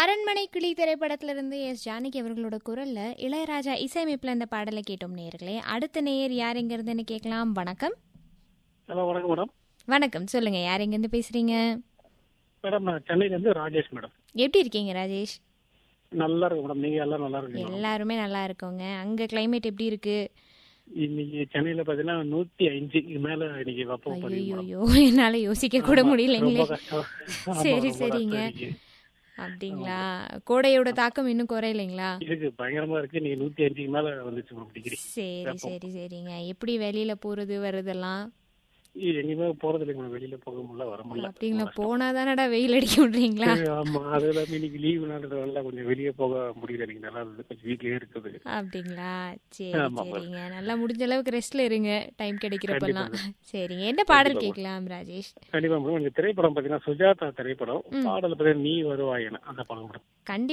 அரண்மனை கிளி திரைப்படத்திலிருந்து எஸ் ஜானகி அவர்களோட குரல்ல இளையராஜா இசையமைப்புல இந்த பாடலை கேட்டோம் நேயர்களே அடுத்த நேயர் யாருங்கிறதுன்னு கேட்கலாம் வணக்கம் ஹலோ வணக்கம் மேடம் வணக்கம் சொல்லுங்க யார் எங்கேருந்து பேசுறீங்க மேடம் நான் சென்னையிலேருந்து ராஜேஷ் மேடம் எப்படி இருக்கீங்க ராஜேஷ் நல்லா இருக்கு மேடம் நீங்க எல்லாம் நல்லா இருக்கீங்க மேடம் எல்லாருமே நல்லா இருக்கோங்க அங்க கிளைமேட் எப்படி இருக்கு இன்னைக்கு சென்னையில பாத்தீங்கன்னா நூத்தி அஞ்சுக்கு மேல இன்னைக்கு வெப்பம் பதிவு மேடம். ஐயோ என்னால யோசிக்க கூட முடியலைங்களே ரொம்ப கஷ்டம். ஆமா, சரி ரொம்ப சரிங்க கஷ்டம் இன்னைக்கு. அப்படிங்களா கோடையோட தாக்கம் இன்னும் குறையலைங்களா இருக்கு பயங்கரமா இருக்கு நீங்க நூத்தி அஞ்சுக்கு மேல வந்துச்சு மேடம் டிகிரி சரி சரி சரிங்க எப்படி வெளியில போறது வருதெல்லாம் எங்கேயுமே போறது இல்லைங்க மேடம் வெளியில போக முடியல வர முடியல அப்படிங்களா போனா தானடா வெயில் அடிக்க விடுறீங்களா சரி, ஆமா அது இல்லாம இன்னைக்கு லீவு நாடுறதுனால கொஞ்சம் வெளியே போக முடியல நீங்க நல்லா இருந்தது கொஞ்சம் வீட்லயே இருக்குது அப்படிங்களா சரி ஆமா. சரிங்க நல்லா முடிஞ்ச அளவுக்கு ரெஸ்ட்ல இருங்க டைம் கிடைக்கிறப்பெல்லாம் சரிங்க என்ன பாடல் கேட்கலாம் ராஜேஷ் கண்டிப்பா மேடம் இந்த திரைப்படம் பாத்தீங்கன்னா சுஜாதா திரைப்படம் பாடல் பாத்தீங்கன்னா நீ வருவாயன அந்த படம் மேடம் கண்டிப்பா